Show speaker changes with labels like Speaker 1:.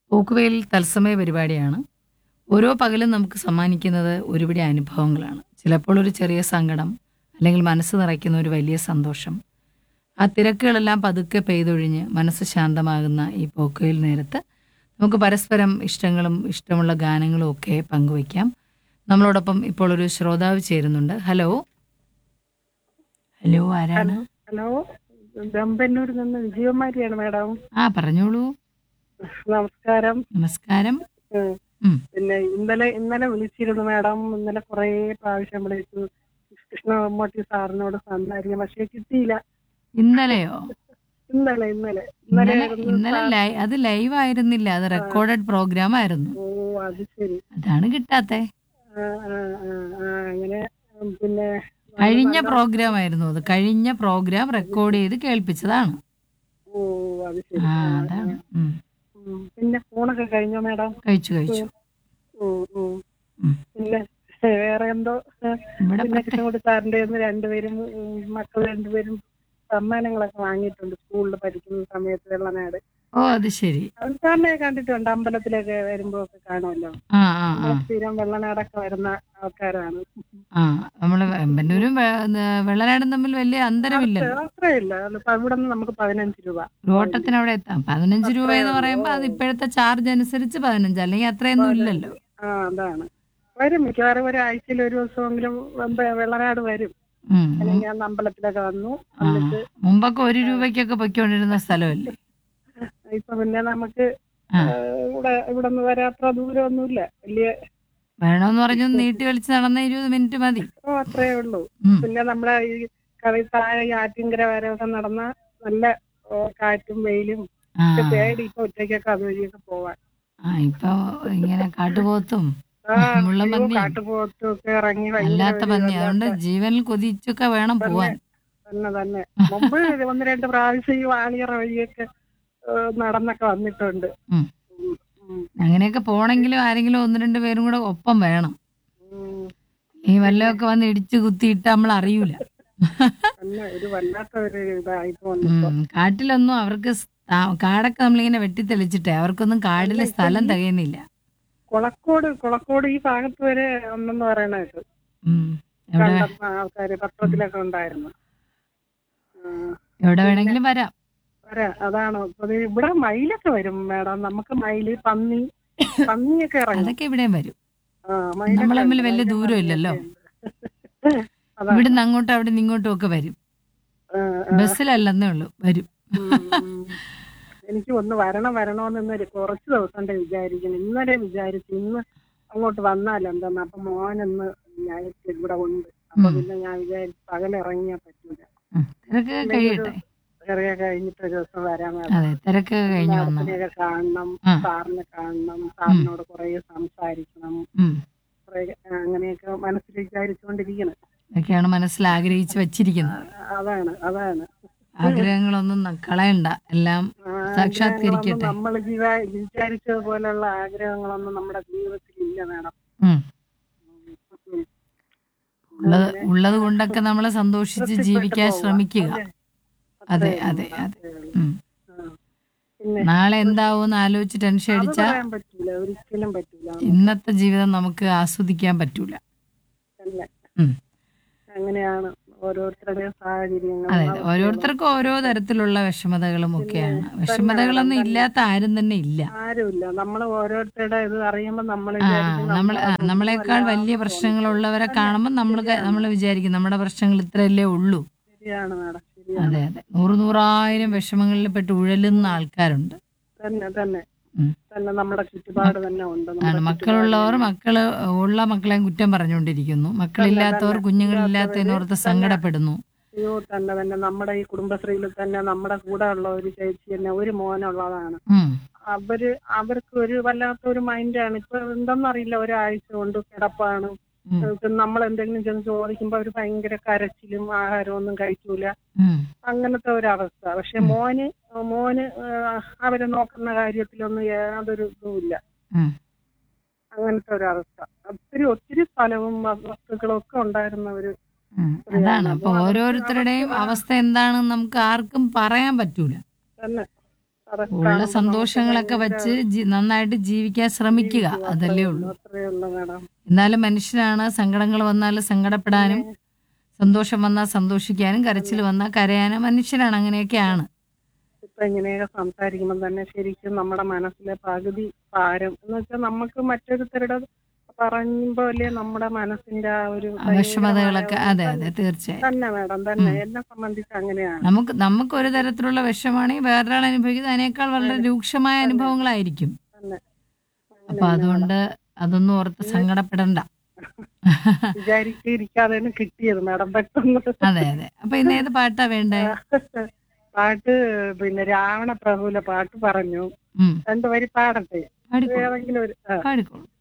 Speaker 1: പോക്കുവെയിൽ തത്സമയ പരിപാടിയാണ് ഓരോ പകലും നമുക്ക് സമ്മാനിക്കുന്നത് ഒരുപിടി അനുഭവങ്ങളാണ് ചിലപ്പോൾ ഒരു ചെറിയ സങ്കടം അല്ലെങ്കിൽ മനസ്സ് നിറയ്ക്കുന്ന ഒരു വലിയ സന്തോഷം ആ തിരക്കുകളെല്ലാം പതുക്കെ പെയ്തൊഴിഞ്ഞ് മനസ്സ് ശാന്തമാകുന്ന ഈ പോക്കുവെയിൽ നേരത്ത് നമുക്ക് പരസ്പരം ഇഷ്ടങ്ങളും ഇഷ്ടമുള്ള ഗാനങ്ങളും ഒക്കെ പങ്കുവയ്ക്കാം നമ്മളോടൊപ്പം ഇപ്പോൾ ഒരു ശ്രോതാവ് ചേരുന്നുണ്ട് ഹലോ ഹലോ ആരാണ്
Speaker 2: ഹലോ ദമ്പന്നൂരിൽ നിന്ന് വിജയകുമാരിയാണ് മാഡം
Speaker 1: ആ പറഞ്ഞോളൂ
Speaker 2: നമസ്കാരം
Speaker 1: നമസ്കാരം
Speaker 2: ഉം.
Speaker 1: ഉം.
Speaker 2: പിന്നെ ഇന്നലെ ഇന്നലെ വിളിച്ചിരുന്നു മാഡം ഇന്നലെ കുറേ പ്രാവശ്യം വിളിച്ചു കൃഷ്ണ മമ്മൂട്ടി സാറിനോട് സംസാരിക്കാം പക്ഷെ കിട്ടിയില്ല
Speaker 1: ഇന്നലെയോ
Speaker 2: ഇന്നലെ ഇന്നലെ
Speaker 1: ഇന്നലെ
Speaker 2: ആയിരുന്നു
Speaker 1: ഇന്നലെ
Speaker 2: സാർ-
Speaker 1: ലൈ- അത് ലൈവ് ആയിരുന്നില്ല അത് റെക്കോർഡഡ് പ്രോഗ്രാം ആയിരുന്നു
Speaker 2: ഓ അത് ശരി
Speaker 1: അതാണ് കിട്ടാത്തെ
Speaker 2: ആ, ആ, ആ, ആ, അങ്ങനെ ഉം, പിന്നെ
Speaker 1: കഴിഞ്ഞ പ്രോഗ്രാം ആയിരുന്നു അത് കഴിഞ്ഞ പ്രോഗ്രാം റെക്കോർഡ് ചെയ്ത് കേൾപ്പിച്ചതാണ്
Speaker 2: ഓ അത് ശരി
Speaker 1: ആ
Speaker 2: ആ,
Speaker 1: അതാണ് ഉം.
Speaker 2: ഉം. പിന്നെ ഫോണൊക്കെ കഴിഞ്ഞോ മാഡം
Speaker 1: കഴിച്ചു കഴിച്ചു
Speaker 2: ഉം, ഉം.
Speaker 1: ഉം.
Speaker 2: പിന്നെ വേറെ എന്തോ ഏ,
Speaker 1: ഇവിടെ
Speaker 2: പിന്നെ
Speaker 1: പ്രത്യേക
Speaker 2: കൃഷ്ണകുട്ടി സാറിന്റെ കയ്യിന്ന് രണ്ടുപേരും ഉം, മക്കൾ രണ്ടുപേരും സമ്മാനങ്ങളൊക്കെ വാങ്ങിയിട്ടുണ്ട് സ്കൂളിൽ പഠിക്കുന്ന സമയത്ത് വെള്ളനാട്
Speaker 1: ഓ അത് ശരി
Speaker 2: അവൻ സാറിനെ കണ്ടിട്ടുണ്ട് അമ്പലത്തിലൊക്കെ വരുമ്പോ ഒക്കെ കാണുമല്ലോ
Speaker 1: ആ ആ ആ
Speaker 2: നമ്മള് സ്ഥിരം വെള്ളനാടൊക്കെ വരുന്ന ആൾക്കാരാണ്
Speaker 1: ആ നമ്മള് വെമ്പന്നൂരും വെ- വെള്ളനാടും തമ്മിൽ വലിയ അന്തരമില്ലല്ലോ
Speaker 2: അത്രയില്ല അതിപ്പോ ഇവിടെ നിന്ന് നമുക്ക് പതിനഞ്ച് രൂപ
Speaker 1: ഒരു ഓട്ടത്തിന് അവിടെ എത്താം പതിനഞ്ച് രൂപ എന്ന് പറയുമ്പോൾ അത് ഇപ്പോഴത്തെ ചാർജ് അനുസരിച്ച് പതിനഞ്ച് അല്ലെങ്കിൽ അത്രയൊന്നും ഇല്ലല്ലോ
Speaker 2: ആ അതാണ് വരും മിക്കവാറും ഒരാഴ്ചയിൽ ഒരു ദിവസമെങ്കിലും വെമ്പ- വെള്ളനാട് വരും
Speaker 1: ഉം.
Speaker 2: അല്ലെങ്കിൽ ഞാൻ അമ്പലത്തിലൊക്കെ വന്നു
Speaker 1: ആ.
Speaker 2: എന്നിട്ട്
Speaker 1: മുമ്പൊക്കെ ഒരു രൂപയ്ക്കൊക്കെ പൊയ്ക്കൊണ്ടിരുന്ന സ്ഥലമല്ലേ
Speaker 2: ഇപ്പൊ പിന്നെ നമുക്ക്
Speaker 1: ആ.
Speaker 2: ആ, ഇവിടെ ഇവിടെ നിന്ന് വരാത്ര ദൂരമൊന്നുമില്ല വലിയ
Speaker 1: വേണമെന്ന് പറഞ്ഞു നീട്ടി വലിച്ച് നടന്ന ഇരുപത് മിനിറ്റ് മതി
Speaker 2: ഓ അത്രേ ഉള്ളൂ
Speaker 1: ഉം.
Speaker 2: പിന്നെ നമ്മുടെ ഈ കവി താഴെ ഈ ആറ്റിങ്കര വരവൊക്കെ നടന്ന നല്ല ഓ, കാറ്റും വെയിലും
Speaker 1: ആ
Speaker 2: ഒക്കെ പേടി ഇപ്പൊ ഒറ്റയ്ക്കൊക്കെ അതുവഴിയൊക്കെ പോവാൻ
Speaker 1: ആ ഇപ്പൊ ഇങ്ങനെ കാട്ടുപോത്തും
Speaker 2: ആ,
Speaker 1: മുള്ളം
Speaker 2: അയ്യോ,
Speaker 1: പന്നിയും
Speaker 2: കാട്ടുപോത്തും ഒക്കെ ഇറങ്ങി ഭയങ്കര
Speaker 1: അല്ലാത്ത
Speaker 2: ഒരു
Speaker 1: പന്നി അതുകൊണ്ട്
Speaker 2: വല്ലാത്ത-
Speaker 1: ജീവനിൽ കൊതിച്ചൊക്കെ വേണം പോവാൻ
Speaker 2: തന്നെ തന്നെ മുമ്പ് ഒന്ന് രണ്ട് പ്രാവശ്യം ഈ വാണിയറ വഴിയൊക്കെ ഏ, നടന്നൊക്കെ വന്നിട്ടുണ്ട്
Speaker 1: ഉം.
Speaker 2: ഉം, ഉം,
Speaker 1: അങ്ങനെയൊക്കെ പോണെങ്കിലും ആരെങ്കിലും ഒന്ന് രണ്ട് പേരും കൂടെ ഒപ്പം വേണം
Speaker 2: ഉം.
Speaker 1: ഈ വല്ലതൊക്കെ വന്ന് ഇടിച്ചു കുത്തിയിട്ട് നമ്മൾ അറിയൂല
Speaker 2: തന്നെ ഒരു വല്ലാത്ത ഒരു ഇതായിപ്പോ വന്നിപ്പോ
Speaker 1: ഉം, കാട്ടിലൊന്നും അവർക്ക് സ്- താ- കാടൊക്കെ നമ്മളിങ്ങനെ വെട്ടിത്തെളിച്ചിട്ടേ അവർക്കൊന്നും കാടിലെ സ്ഥലം തികയുന്നില്ല
Speaker 2: കുളക്കോട് കുളക്കോട് ഈ ഭാഗത്ത് വരെ ഒന്നെന്ന് പറയണ കേട്ടു
Speaker 1: ഉം. എവിടെ
Speaker 2: കണ്ടെത്തുന്ന ആൾക്കാര് പത്രത്തിലൊക്കെ ഉണ്ടായിരുന്നു ആ,
Speaker 1: എവിടെ വേണമെങ്കിലും വരാം
Speaker 2: വരാം അതാണ് അപ്പൊ ഇത് ഇവിടെ മയിലൊക്കെ വരും മേഡം നമുക്ക് മയില് പന്നി പന്നിയൊക്കെ ഇറങ്ങും
Speaker 1: അതൊക്കെ ഇവിടെയും വരും
Speaker 2: ആ, മയിലൊക്കെ
Speaker 1: നമ്മൾ തമ്മിൽ
Speaker 2: ഉണ്ട്.
Speaker 1: വലിയ
Speaker 2: മയിലും
Speaker 1: ദൂരം ഇല്ലല്ലോ.
Speaker 2: പന്നിയൊക്കെ ഉണ്ട്. അതാണ്.
Speaker 1: ഇവിടുന്ന് അങ്ങോട്ടും അവിടെ നിന്ന് ഇങ്ങോട്ടും ഒക്കെ വരും
Speaker 2: ആ, ആ.
Speaker 1: ബസ്സിലല്ലെന്നേ ഉള്ളൂ വരും
Speaker 2: ഉം, ഉം. എനിക്ക് ഒന്ന് വരണം വരണമെന്ന് ഇന്നൊരു കുറച്ച് ദിവസം കൊണ്ട് വിചാരിക്കുന്നു ഇന്നലെ വിചാരിച്ചു ഇന്ന് അങ്ങോട്ട് വന്നാലെന്താന്ന് അപ്പൊ മോനൊന്ന് ഞാൻ ഇവിടെ ഉണ്ട് അപ്പൊ
Speaker 1: ഉം.
Speaker 2: പിന്നെ ഞാൻ വിചാരിച്ചു പകലിറങ്ങിയാ പറ്റൂല
Speaker 1: ഉം. തിരക്കൊക്കെ കഴിയട്ടെ
Speaker 2: ചെറിയ കഴിഞ്ഞിട്ട് ഒരു ദിവസം വരാൻ
Speaker 1: അതെ തിരക്കൊക്കെ കഴിഞ്ഞു വന്നാൽ
Speaker 2: മാഡത്തിനെയൊക്കെ കാണണം
Speaker 1: ആ.
Speaker 2: സാറിനെ കാണണം സാറിനോട് കുറെ സംസാരിക്കണം
Speaker 1: ഉം.
Speaker 2: കുറെ അങ്ങനെയൊക്കെ മനസ്സിൽ വിചാരിച്ചുകൊണ്ടിരിക്കണം
Speaker 1: ഇതൊക്കെയാണ് മനസ്സിൽ ആഗ്രഹിച്ച് വെച്ചിരിക്കുന്നത്
Speaker 2: അതാണ് അതാണ്
Speaker 1: ആഗ്രഹങ്ങളൊന്നും ന- കളയണ്ട എല്ലാം സാക്ഷാത്കരിക്കട്ടെ.
Speaker 2: നമ്മൾ വിചാരിച്ചത് പോലുള്ള ആഗ്രഹങ്ങളൊന്നും നമ്മുടെ ജീവിതത്തിൽ ഇല്ല മാഡം
Speaker 1: ഉം. ഉള്ളത് ഉള്ളത് കൊണ്ടൊക്കെ നമ്മൾ സന്തോഷിച്ച് ജീവിക്കാൻ ശ്രമിക്കുക അതെ അതെ അതെ ഉം.
Speaker 2: പിന്നെ
Speaker 1: നാളെ എന്താവും ആലോചിച്ച് ടെൻഷൻ
Speaker 2: അത്
Speaker 1: അടിച്ചാൽ
Speaker 2: പറയാൻ പറ്റൂല ഒരിക്കലും പറ്റൂല
Speaker 1: ഇന്നത്തെ ജീവിതം നമുക്ക് ആസ്വദിക്കാൻ പറ്റൂല
Speaker 2: തന്നെ
Speaker 1: ഉം.
Speaker 2: അങ്ങനെയാണ് ഓരോരുത്തരുടെയും സാഹചര്യങ്ങൾ
Speaker 1: അതെ അതെ ഓരോരുത്തർക്കും ഓരോ തരത്തിലുള്ള വിഷമതകളും ഒക്കെയാണ് വിഷമതകളൊന്നും ഇല്ലാത്ത ആരും തന്നെ ഇല്ല
Speaker 2: ആരുമില്ല നമ്മൾ ഓരോരുത്തരുടെ ഇത് അറിയുമ്പോ നമ്മൾ
Speaker 1: ആ നമ്മൾ ആ, നമ്മളെക്കാൾ വലിയ പ്രശ്നങ്ങളുള്ളവരെ കാണുമ്പോൾ നമ്മൾ നമ്മൾ വിചാരിക്കും നമ്മുടെ പ്രശ്നങ്ങൾ ഇത്രയല്ലേ ഉള്ളൂ
Speaker 2: ശരിയാണ് മാഡം ശരിയാണ്
Speaker 1: അതെ അതെ നൂറ് നൂറായിരം വിഷമങ്ങളിൽ പെട്ട് ഉഴലുന്ന ആൾക്കാരുണ്ട്
Speaker 2: തന്നെ തന്നെ
Speaker 1: ഉം.
Speaker 2: തന്നെ നമ്മുടെ ചുറ്റുപാട് തന്നെ ഉണ്ട്
Speaker 1: ആണ്
Speaker 2: നമ്മുടെ
Speaker 1: മക്കളുള്ളവർ മക്കള് ഉള്ള മക്കളെയും കുറ്റം പറഞ്ഞുകൊണ്ടിരിക്കുന്നു മക്കളില്ലാത്തവർ കുഞ്ഞുങ്ങളില്ലാത്തതിനോർത്ത് സങ്കടപ്പെടുന്നു
Speaker 2: അയ്യോ തന്നെ തന്നെ നമ്മുടെ ഈ കുടുംബശ്രീയിൽ തന്നെ നമ്മുടെ കൂടെ ഉള്ള ഒരു ചേച്ചി തന്നെ ഒരു മോനുള്ളതാണ്
Speaker 1: ഉം.
Speaker 2: അവര് അവർക്ക് ഒരു വല്ലാത്ത ഒരു മൈൻഡാണ് ഇപ്പൊ എന്തെന്നറിയില്ല ഒരാഴ്ച കൊണ്ട് കിടപ്പാണ്
Speaker 1: ഉം.
Speaker 2: നമ്മൾ എന്തെങ്കിലും ചെന്ന് ചോദിക്കുമ്പോ അവര് ഭയങ്കര കരച്ചിലും ആഹാരവും ഒന്നും കഴിക്കൂല
Speaker 1: ഉം.
Speaker 2: അങ്ങനത്തെ ഒരു അവസ്ഥ പക്ഷെ മോന് മോന് ആ, അവരെ നോക്കുന്ന കാര്യത്തിലൊന്നും യാതൊരു ഇതുമില്ല
Speaker 1: ഉം.
Speaker 2: അങ്ങനത്തെ ഒരു അവസ്ഥ ഒത്തിരി ഒത്തിരി സ്ഥലവും വ- വസ്തുക്കളും ഒക്കെ ഉണ്ടായിരുന്ന ഒരു
Speaker 1: ഉം. അതാണ് അപ്പൊ ഓരോരുത്തരുടെയും അവസ്ഥ എന്താണെന്ന് നമുക്ക് ആർക്കും പറയാൻ പറ്റൂല
Speaker 2: തന്നെ അതൊക്കെ
Speaker 1: ഉള്ള
Speaker 2: കാണുമ്പോ
Speaker 1: സന്തോഷങ്ങളൊക്കെ
Speaker 2: നമുക്ക്
Speaker 1: വെച്ച് ജി- നന്നായിട്ട് ജീവിക്കാൻ ശ്രമിക്കുക
Speaker 2: ഭയങ്കര
Speaker 1: അതല്ലേ ഉള്ളൂ
Speaker 2: അത്രയേ ഉള്ളൂ മാഡം
Speaker 1: എന്നാലും മനുഷ്യനാണ് സങ്കടങ്ങൾ വന്നാൽ സങ്കടപ്പെടാനും സന്തോഷം വന്നാൽ സന്തോഷിക്കാനും കരച്ചിൽ വന്നാൽ കരയാനും മനുഷ്യനാണ് അങ്ങനെയൊക്കെയാണ്
Speaker 2: ഇപ്പൊ ഇങ്ങനെയൊക്കെ സംസാരിക്കുമ്പോൾ തന്നെ ശരിക്കും നമ്മുടെ മനസ്സിലെ പകുതി ഭാരം എന്ന് വെച്ചാൽ നമുക്ക് മറ്റൊരുത്തരുടെ പറയുമ്പോ അല്ലേ നമ്മുടെ മനസ്സിന്റെ ആ ഒരു
Speaker 1: ആ വിഷമതകളൊക്കെ
Speaker 2: ഭയങ്കരമായ
Speaker 1: അതെ
Speaker 2: ഒരു
Speaker 1: അതെ തീർച്ചയായും
Speaker 2: തന്നെ മാഡം തന്നെ എന്നെ സംബന്ധിച്ച് അങ്ങനെയാണ്
Speaker 1: നമുക്ക് നമുക്ക് ഒരു തരത്തിലുള്ള വിഷമാണെങ്കിൽ വേറൊരാൾ അനുഭവിക്കുന്നത് അതിനേക്കാൾ വളരെ രൂക്ഷമായ അനുഭവങ്ങളായിരിക്കും
Speaker 2: തന്നെ
Speaker 1: അപ്പൊ അതുകൊണ്ട് അതൊന്നും ഓർത്ത് സങ്കടപ്പെടണ്ട
Speaker 2: വിചാരിച്ചിരിക്കാതെയാണ് കിട്ടിയത് മാഡം പെട്ടെന്ന്
Speaker 1: അതെ അതെ അപ്പൊ ഇന്ന് ഏത് പാട്ടാ വേണ്ടേ
Speaker 2: പാട്ട് പിന്നെ രാവണ പ്രഭുവിലെ പാട്ട് പറഞ്ഞു
Speaker 1: ഉം
Speaker 2: രണ്ടു വരി പാടട്ടെ
Speaker 1: പാടിക്കോളൂ
Speaker 2: ഏതെങ്കിലും ഒരു ആ.
Speaker 1: പാടിക്കോളൂ